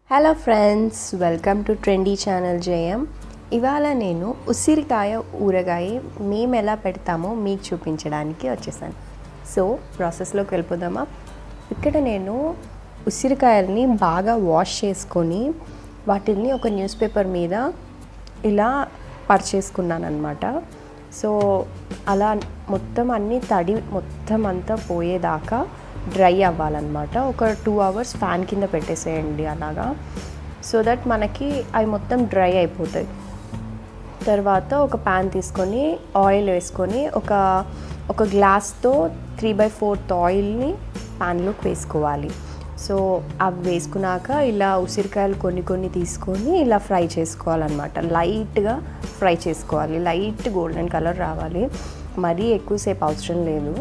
hello friends welcome to trendy channel JM ఇవాళ నేను ఉసిరికాయ ఊరగాయ మేము ఎలా పెడతామో మీకు చూపించడానికి వచ్చేసాను సో ప్రాసెస్లోకి వెళ్ళిపోదామా ఇక్కడ నేను ఉసిరికాయల్ని బాగా వాష్ చేసుకొని వాటిని ఒక న్యూస్ పేపర్ మీద ఇలా పరిచేసుకున్నాను అనమాట సో అలా మొత్తం అన్నీ తడి మొత్తం అంతా పోయేదాకా డ్రై అవ్వాలన్నమాట ఒక టూ అవర్స్ ఫ్యాన్ కింద పెట్టేసేయండి అలాగా సో దట్ మనకి అవి మొత్తం డ్రై అయిపోతాయి తర్వాత ఒక ప్యాన్ తీసుకొని ఆయిల్ వేసుకొని ఒక ఒక గ్లాస్తో త్రీ బై ఫోర్త్ ఆయిల్ని ప్యాన్లోకి వేసుకోవాలి సో అవి వేసుకున్నాక ఇలా ఉసిరికాయలు కొన్ని కొన్ని తీసుకొని ఇలా ఫ్రై చేసుకోవాలన్నమాట లైట్గా ఫ్రై చేసుకోవాలి లైట్ గోల్డెన్ కలర్ రావాలి మరీ ఎక్కువసేపు అవసరం లేదు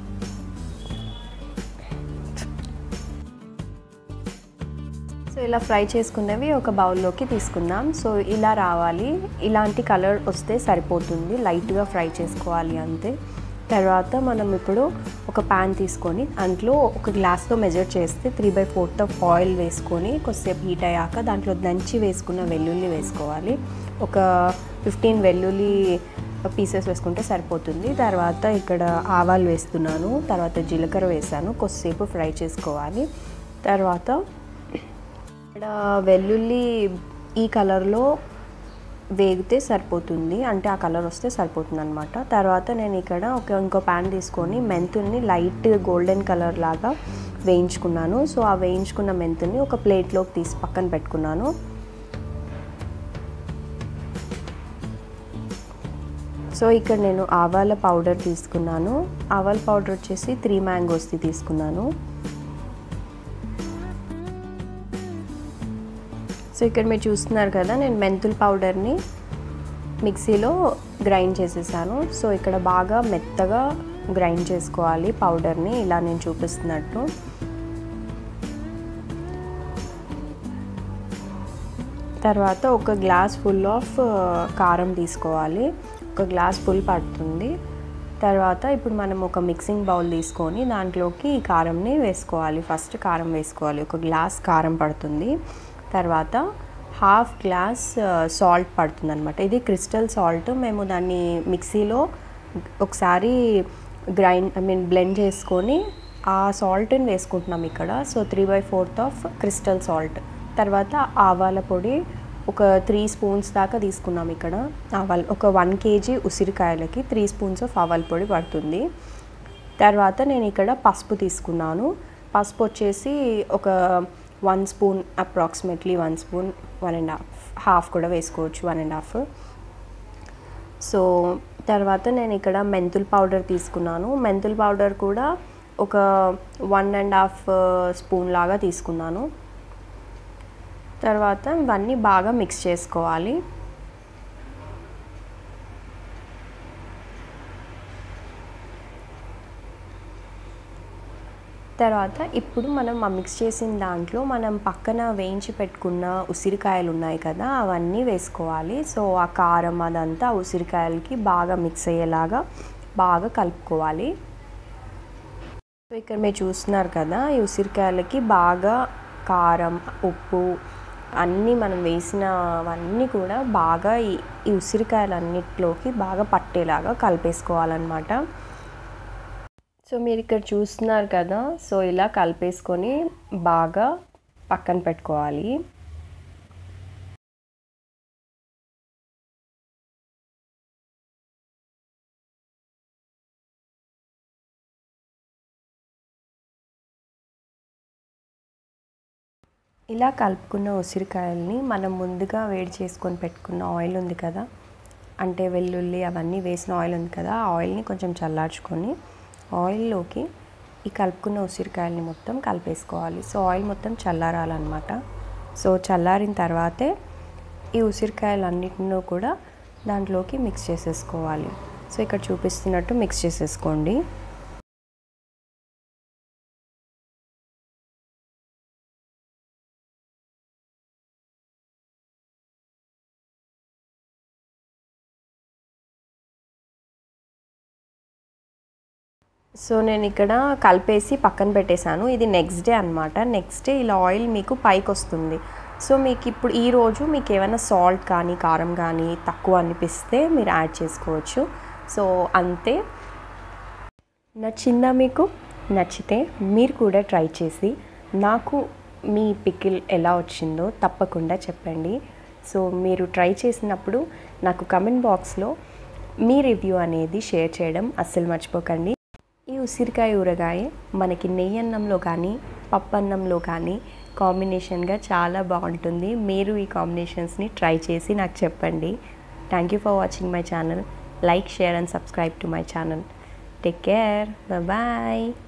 సో ఇలా ఫ్రై చేసుకున్నవి ఒక బౌల్లోకి తీసుకుందాం సో ఇలా రావాలి ఇలాంటి కలర్ వస్తే సరిపోతుంది లైట్గా ఫ్రై చేసుకోవాలి అంతే తర్వాత మనం ఇప్పుడు ఒక ప్యాన్ తీసుకొని దాంట్లో ఒక గ్లాస్తో మెజర్ చేస్తే three by fourth of oil వేసుకొని కొద్దిసేపు హీట్ అయ్యాక దాంట్లో దంచి వేసుకున్న వెల్లుల్లి వేసుకోవాలి ఒక ఫిఫ్టీన్ వెల్లుల్లి పీసెస్ వేసుకుంటే సరిపోతుంది తర్వాత ఇక్కడ ఆవాలు వేస్తున్నాను తర్వాత జీలకర్ర వేసాను కొద్దిసేపు ఫ్రై చేసుకోవాలి తర్వాత ఇక్కడ వెల్లుల్లి ఈ కలర్లో వేగితే సరిపోతుంది అంటే ఆ కలర్ వస్తే సరిపోతుంది అనమాట తర్వాత నేను ఇక్కడ ఒక ఇంకో ప్యాన్ తీసుకొని మెంతుల్ని లైట్ గోల్డెన్ కలర్ లాగా వేయించుకున్నాను సో ఆ వేయించుకున్న మెంతుల్ని ఒక ప్లేట్లోకి తీసి పక్కన పెట్టుకున్నాను సో ఇక్కడ నేను ఆవాల పౌడర్ తీసుకున్నాను ఆవాల పౌడర్ వచ్చేసి త్రీ మ్యాంగోస్ది తీసుకున్నాను సో ఇక్కడ మీరు చూస్తున్నారు కదా నేను మెంతుల్ పౌడర్ని మిక్సీలో గ్రైండ్ చేసేసాను సో ఇక్కడ బాగా మెత్తగా గ్రైండ్ చేసుకోవాలి పౌడర్ని ఇలా నేను చూపిస్తున్నట్టు తర్వాత ఒక గ్లాస్ ఫుల్ ఆఫ్ కారం తీసుకోవాలి ఒక గ్లాస్ ఫుల్ పడుతుంది తర్వాత ఇప్పుడు మనం ఒక మిక్సింగ్ బౌల్ తీసుకొని దాంట్లోకి ఈ కారంని వేసుకోవాలి ఫస్ట్ కారం వేసుకోవాలి ఒక గ్లాస్ కారం పడుతుంది తర్వాత హాఫ్ గ్లాస్ సాల్ట్ పడుతుంది అనమాట ఇది క్రిస్టల్ సాల్ట్ మేము దాన్ని మిక్సీలో ఒకసారి గ్రైండ్ ఐ మీన్ బ్లెండ్ చేసుకొని ఆ సాల్ట్ని వేసుకుంటున్నాం ఇక్కడ so three by fourth of crystal salt తర్వాత ఆవాల పొడి ఒక త్రీ స్పూన్స్ దాకా తీసుకున్నాం ఇక్కడ ఆవాల ఒక వన్ కేజీ ఉసిరికాయలకి త్రీ స్పూన్స్ ఆఫ్ ఆవాల పొడి పడుతుంది తర్వాత నేను ఇక్కడ పసుపు తీసుకున్నాను పసుపు వచ్చేసి ఒక one spoon approximately one spoon one and half half కూడా వేసుకోవచ్చు వన్ అండ్ హాఫ్ సో తర్వాత నేను ఇక్కడ మెంతుల్ పౌడర్ తీసుకున్నాను మెంతుల్ పౌడర్ కూడా ఒక వన్ అండ్ హాఫ్ స్పూన్ లాగా తీసుకున్నాను తర్వాత ఇవన్నీ బాగా మిక్స్ చేసుకోవాలి తర్వాత ఇప్పుడు మనం ఆ మిక్స్ చేసిన దాంట్లో మనం పక్కన వేయించి పెట్టుకున్న ఉసిరికాయలు ఉన్నాయి కదా అవన్నీ వేసుకోవాలి సో ఆ కారం అదంతా ఉసిరికాయలకి బాగా మిక్స్ అయ్యేలాగా బాగా కలుపుకోవాలి సో ఇక్కడ మీరు చూస్తున్నారు కదా ఈ ఉసిరికాయలకి బాగా కారం ఉప్పు అన్నీ మనం వేసినవన్నీ కూడా బాగా ఈ ఈ ఉసిరికాయలన్నిటిలోకి బాగా పట్టేలాగా కలిపేసుకోవాలన్నమాట సో మీరు ఇక్కడ చూస్తున్నారు కదా సో ఇలా కలిపేసుకొని బాగా పక్కన పెట్టుకోవాలి ఇలా కలుపుకున్న ఉసిరికాయల్ని మనం ముందుగా వేడి చేసుకొని పెట్టుకున్న ఆయిల్ ఉంది కదా అంటే వెల్లుల్లి అవన్నీ వేసిన ఆయిల్ ఉంది కదా ఆ ఆయిల్ని కొంచెం చల్లార్చుకొని ఆయిల్లోకి ఈ కలుపుకున్న ఉసిరికాయలని మొత్తం కలిపేసుకోవాలి సో ఆయిల్ మొత్తం చల్లారాలన్నమాట సో చల్లారిన తర్వాతే ఈ ఉసిరికాయలన్నిటిని కూడా దాంట్లోకి మిక్స్ చేసేసుకోవాలి సో ఇక్కడ చూపిస్తున్నట్టు మిక్స్ చేసేసుకోండి సో నేను ఇక్కడ కలిపేసి పక్కన పెట్టేశాను ఇది నెక్స్ట్ డే అనమాట నెక్స్ట్ డే ఇలా ఆయిల్ మీకు పైకి వస్తుంది సో మీకు ఇప్పుడు ఈ రోజు మీకు ఏమైనా సాల్ట్ కానీ కారం కానీ తక్కువ అనిపిస్తే మీరు యాడ్ చేసుకోవచ్చు సో అంతే నచ్చిందా మీకు నచ్చితే మీరు కూడా ట్రై చేసి నాకు మీ పికిల్ ఎలా వచ్చిందో తప్పకుండా చెప్పండి సో మీరు ట్రై చేసినప్పుడు నాకు కమెంట్ బాక్స్లో మీ రివ్యూ అనేది షేర్ చేయడం అస్సలు మర్చిపోకండి ఈ ఉసిరికాయ ఊరగాయ మనకి నెయ్యి అన్నంలో కానీ పప్పు అన్నంలో కానీ కాంబినేషన్గా చాలా బాగుంటుంది మీరు ఈ కాంబినేషన్స్ని ట్రై చేసి నాకు చెప్పండి thank you for watching my channel like share and subscribe to my channel take care bye